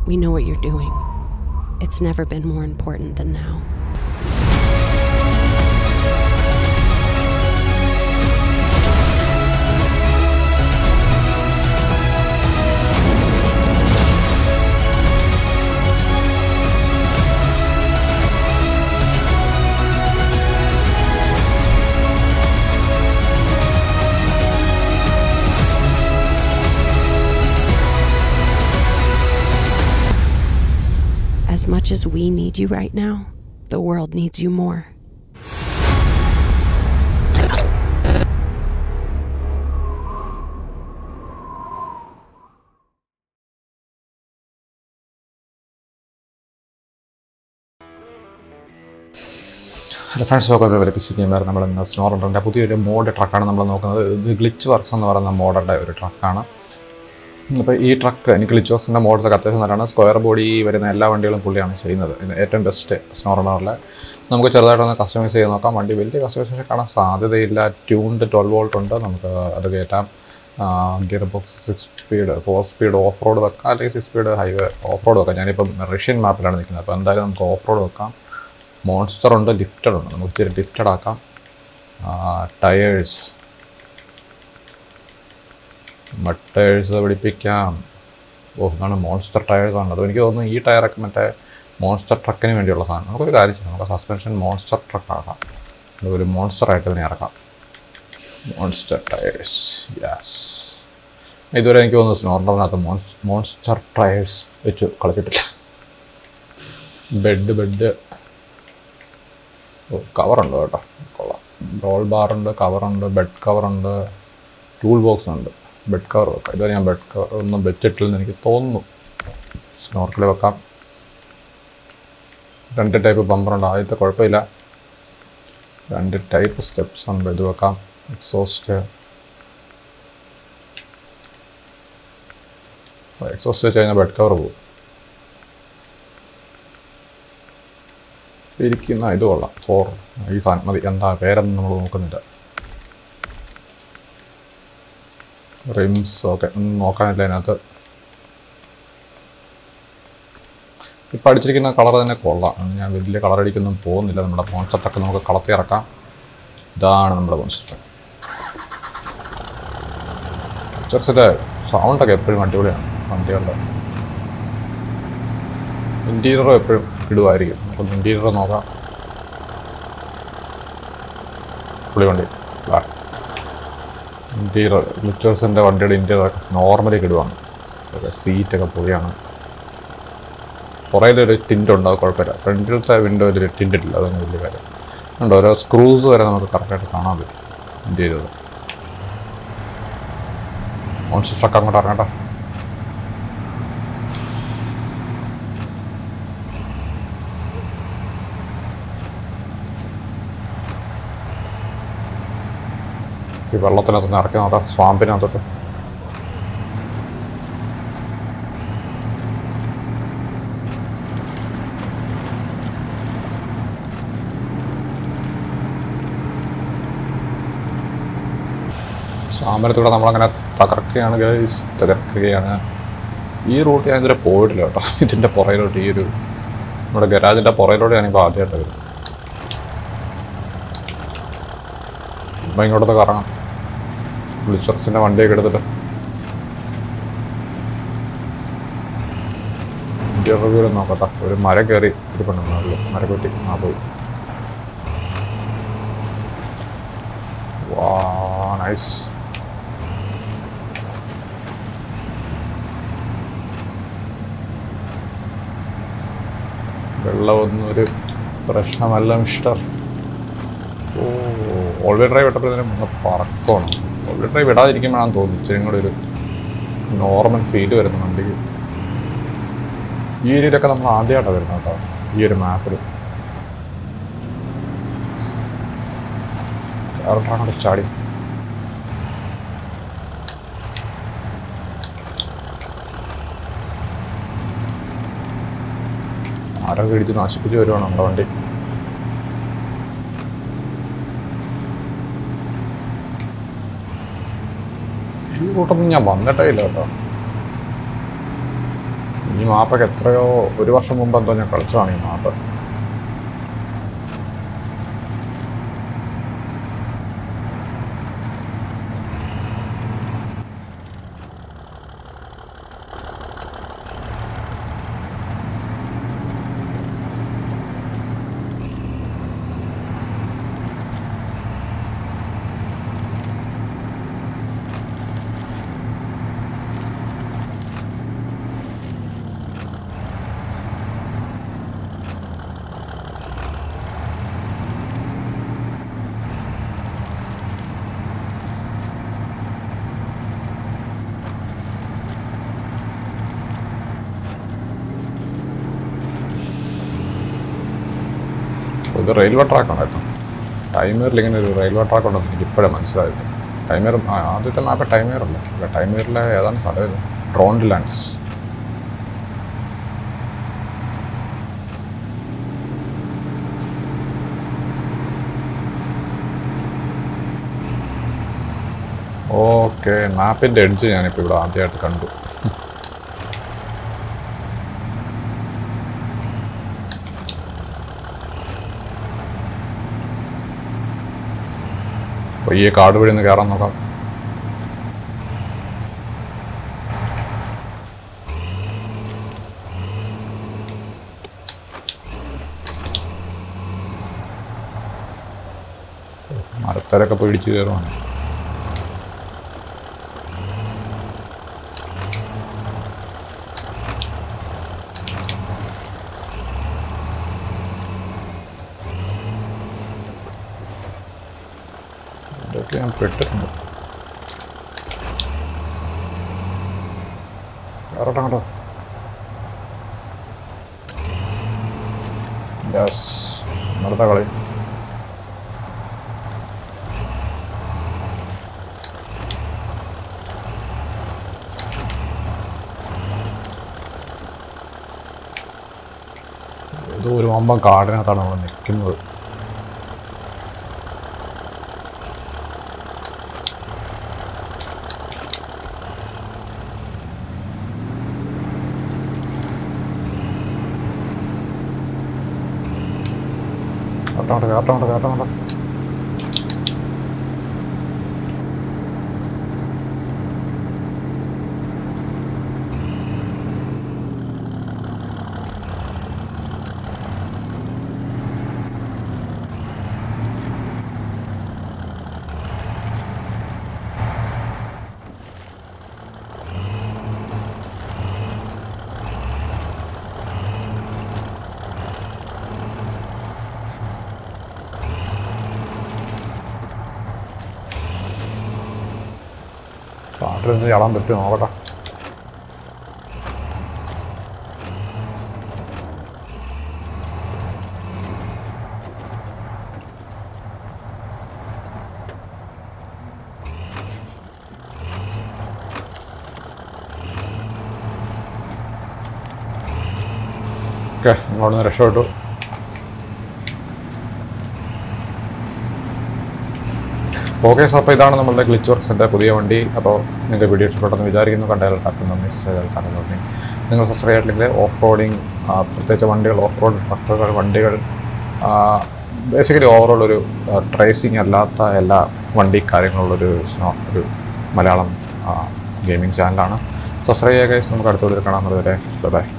We know what you're doing. It's never been more important than now. As much as we need you right now, the world needs you more. Hello friends ഒക്കെ ഒരു P C gamer നമ്മൾ ഇന്ന് സ്നോറിൻ്റെ പുതിയൊരു mode ട്രക്കാണ് നമ്മൾ നോക്കുന്നത് ഇത് glitch works എന്ന് പറയുന്ന മോഡുടെ ഒരു ട്രക്കാണ് അപ്പോൾ ഈ ട്രക്ക് എനിക്ക് ഗ്ലിച്ച് വർക്സിൻ്റെ മോഡ്സൊക്കെ അത്യാവശ്യം നല്ലതാണ് സ്ക്വയർ ബോഡി വരുന്ന എല്ലാ വണ്ടികളും പുള്ളിയാണ് ചെയ്യുന്നത് ഇത് ഏറ്റവും ബെസ്റ്റ് സ്നോറിനറിൽ നമുക്ക് ചെറുതായിട്ടൊന്ന് കസ്റ്റമൈസ് ചെയ്ത് നോക്കാം വണ്ടി വലിയ കസ്റ്റമൈസേഷൻ കാണാൻ സാധ്യതയില്ല ട്യൂൺഡ് ട്വൽവ് വോൾട്ട് ഉണ്ട് നമുക്ക് അത് കയറ്റാം gear box six speed four speed off road വെക്കാം അല്ലെങ്കിൽ six speed highway off road വെക്കാം ഞാനിപ്പം റഷ്യൻ മാപ്പിലാണ് നിൽക്കുന്നത് അപ്പോൾ എന്തായാലും നമുക്ക് ഓഫ് റോഡ് വെക്കാം മോൺസ്റ്റർ ഉണ്ട് ലിഫ്റ്റഡ് ഉണ്ട് നമുക്ക് ഇത്തിരി ലിഫ്റ്റഡ് ആക്കാം ടയേഴ്സ് മട്ടേഴ്സ് പിടിപ്പിക്കാം ഓ ഇതാണ് മോൺസ്റ്റർ ടയേഴ്സ് ആണ് അത് എനിക്ക് തോന്നുന്നു ഈ ടയറൊക്കെ മറ്റേ മോൺസ്റ്റർ ട്രക്കിന് വേണ്ടിയുള്ള സാധനം നമുക്കൊരു കാര്യം ചെയ്യാം നമുക്ക് സസ്പെൻഷൻ മോൺസ്റ്റർ ട്രക്ക് ആക്കാം ഒരു മോൺസ്റ്റർ ആയിട്ട് ഇതിനെ ഇറക്കാം മോൺസ്റ്റർ ടയേഴ്സ് യെസ് ഇതുവരെ എനിക്ക് തോന്നുന്നു സ്നോർമറിനകത്ത് മോൺസ്റ്റർ ടയേഴ്സ് വെച്ച് കളിച്ചിട്ടില്ല ബെഡ് ബെഡ് ഓ കവറുണ്ട് കേട്ടോ കൊള്ളാം റോൾ ബാറുണ്ട് കവറുണ്ട് ബെഡ് കവറുണ്ട് ടൂൾ ബോക്സ് ഉണ്ട് ബെഡ് കവർ വെക്കാം ഇതുവരെ ഞാൻ ബെഡ് കവർ ഒന്നും വെച്ചിട്ടില്ലെന്ന് എനിക്ക് തോന്നുന്നു സ്നോർക്കിൽ വെക്കാം രണ്ട് ടൈപ്പ് ബമ്പറുണ്ട് ആദ്യത്തെ കുഴപ്പമില്ല രണ്ട് ടൈപ്പ് സ്റ്റെപ്സ് ഉണ്ട് ഇത് വെക്കാം എക്സോസ്റ്റ് എക്സോസ്റ്റ് വെച്ച് കഴിഞ്ഞാൽ ബെഡ് കവർ പോകും ഇരിക്കുന്ന ഇത് കൊള്ളാം ഫോർ ഈ സാധനം മതി എന്താ പേരൊന്നും നമ്മൾ നോക്കുന്നില്ല റിംസ് ഓക്കെ ഒന്നും നോക്കാനില്ല അതിനകത്ത് ഇപ്പം അടിച്ചിരിക്കുന്ന കളർ തന്നെ കൊള്ളാം ഞാൻ വലിയ കളർ അടിക്കൊന്നും പോകുന്നില്ല നമ്മുടെ മോൺസ്റ്ററൊക്കെ നമുക്ക് കളത്തി ഇറക്കാം ഇതാണ് നമ്മുടെ മോൺസ്റ്റർ പിക്ചർസിൻ്റെ സൗണ്ടൊക്കെ എപ്പോഴും അടിപൊളിയാണ് വണ്ടികളുടെ ഇൻറ്റീരിയറും എപ്പോഴും ഇടുമായിരിക്കും നമുക്കൊന്ന് ഇൻറ്റീരിയർ നോക്കാം പുള്ളി വണ്ടി ഇൻറ്റീരിയർ ലിറ്റേഴ്സിൻ്റെ വണ്ടിയുടെ ഇൻറ്റീരിയർ നോർമലി ഇടുവാണ് സീറ്റൊക്കെ പൊളിയാണ് പുറയിലൊരു ടിൻ്റ് ഉണ്ട് അത് കുഴപ്പമില്ല ഫ്രണ്ടിലത്തെ വിൻഡോയിൽ ഒരു ടിൻ്റ് ഇല്ല അതൊന്നും വലിയ കാര്യം ഉണ്ട് ഓരോ സ്ക്രൂസ് വരെ നമുക്ക് കറക്റ്റായിട്ട് കാണാൻ പറ്റും ഇൻറ്റീരിയർ മോൺസ്റ്റർ ട്രക്ക് അങ്ങോട്ട് ഇറങ്ങട്ടെ ഈ വെള്ളത്തിനകത്ത് ഇറക്കി നോക്കാം സ്വാമ്പിനകത്തോട്ട് സാമ്പനത്തൂടെ നമ്മളങ്ങനെ തകർക്കുകയാണ് ഗൈസ് തകർക്കുകയാണ് ഈ റൂട്ട് ഞാൻ ഇതുവരെ പോയിട്ടില്ല കേട്ടോ ഇതിൻ്റെ പുറയിലോട്ട് ഈ ഒരു നമ്മുടെ ഗരാജിൻ്റെ പുറയിലോട്ട് ഞാനിപ്പോൾ ആദ്യമായിട്ട് വരും അപ്പം ഇങ്ങോട്ടൊക്കെ കറങ്ങാം ബ്ലിച്ചർസിൻ്റെ വണ്ടിയൊക്കെ എടുത്തിട്ട് ഇന്റർവ്യൂവിൽ നോക്കട്ടെ ഒരു മരം കയറി ഇരിപ്പുണ്ട് മരപ്പെട്ടി ആ പോയി വാ നൈസ് വെള്ളമൊന്നും ഒരു പ്രശ്നമല്ല മിസ്റ്റർ ഓ ഓൾവേ ഡ്രൈവ് ഇട്ടപ്പോഴത്തേനും ഒന്ന് പറക്കണം ഓൾവേ ഡ്രൈവ് ഇടാതിരിക്കുമ്പോഴാണ് തോന്നുന്നു ഇച്ചിരി കൂടെ ഒരു നോർമൽ ഫീൽ വരുന്നു വണ്ടിക്ക് ഈ ഏരിയയിലൊക്കെ നമ്മൾ ആദ്യമായിട്ടാണ് വരുന്നത് കേട്ടോ ഈ ഒരു മാപ്പിൽ അങ്ങോട്ട് ചാടി ആരൊക്കെ ഇടിച്ച് നശിപ്പിച്ച് വരുവാണ് നമ്മുടെ വണ്ടി ഈ കൂട്ടൊന്നും ഞാൻ വന്നിട്ടേ ഇല്ല കേട്ടോ ഈ മാപ്പൊക്കെ എത്രയോ ഒരു വർഷം മുമ്പ് എന്തോ ഞാൻ കളിച്ചതാണ് ഈ മാപ്പ് ഇത് റെയിൽവേ ട്രാക്കാണ് കേട്ടോ ടൈമറിൽ ഇങ്ങനെ ഒരു റെയിൽവേ ട്രാക്ക് ഉണ്ടെന്ന് എനിക്ക് ഇപ്പോഴേ മനസ്സിലായത് ടൈമർ ആദ്യത്തെ മാപ്പ് ടൈമറല്ല അല്ല ടൈമറിലെ ഏതാണ് സ്ഥലം ഇത് ട്രോണ്ട് ലാൻഡ്സ് ഓക്കെ മാപ്പിൻ്റെ എഡ്ജ് ഞാനിപ്പോൾ ഇവിടെ ആദ്യമായിട്ട് കണ്ടു അപ്പോൾ ഈ കാട് വഴി ഒന്ന് കയറാൻ നോക്കാം മരത്തരൊക്കെ പോയി ഇടിച്ച് കയറുവാണ് ഇതൊക്കെ ഞാൻ പെട്ടിട്ടുണ്ട് കയറട്ടെ കേട്ടോ യെസ് അടുത്ത കളി ഏതോ ഒരു വമ്പം കാടിനകത്താണ് നമ്മൾ നിൽക്കുന്നത് കാട്ടാണ്ട് കാട്ടാണ്ട് കാട്ടാണ്ട് കാട്ടിലിരുന്ന് ചാടാൻ പറ്റുമോ നോക്കട്ടെ ഓക്കെ അവിടെ നിന്ന് രക്ഷപ്പെട്ടു ഓക്കെ സാർ അപ്പോൾ ഇതാണ് നമ്മളുടെ ഗ്ലിച്ച് വർക്സിൻ്റെ പുതിയ വണ്ടി അപ്പോൾ നിങ്ങൾക്ക് വീഡിയോ ഇഷ്ടപ്പെട്ടെന്ന് വിചാരിക്കുന്നു കണ്ടാൽ എല്ലാവർക്കും നന്ദി സബ്സ്ക്രൈബ് ചെയ്താൽ നന്ദി നിങ്ങൾ സബ്സ്ക്രൈബ് ചെയ്തിട്ടില്ലെങ്കിൽ ഓഫ് റോഡിങ് പ്രത്യേകിച്ച് വണ്ടികൾ ഓഫ് റോഡ് ട്രക്കുകൾ വണ്ടികൾ ബേസിക്കലി ഓവറോൾ ഒരു ട്രേസിങ് അല്ലാത്ത എല്ലാ വണ്ടി കാര്യങ്ങളുള്ളൊരു സ്നോ ഒരു മലയാളം ഗെയിമിംഗ് ചാനലാണ് സബ്സ്ക്രൈബ് ചെയ്യുക guys. നമുക്ക് അടുത്ത വീഡിയോയിൽ കാണാം അതുവരെ ബൈ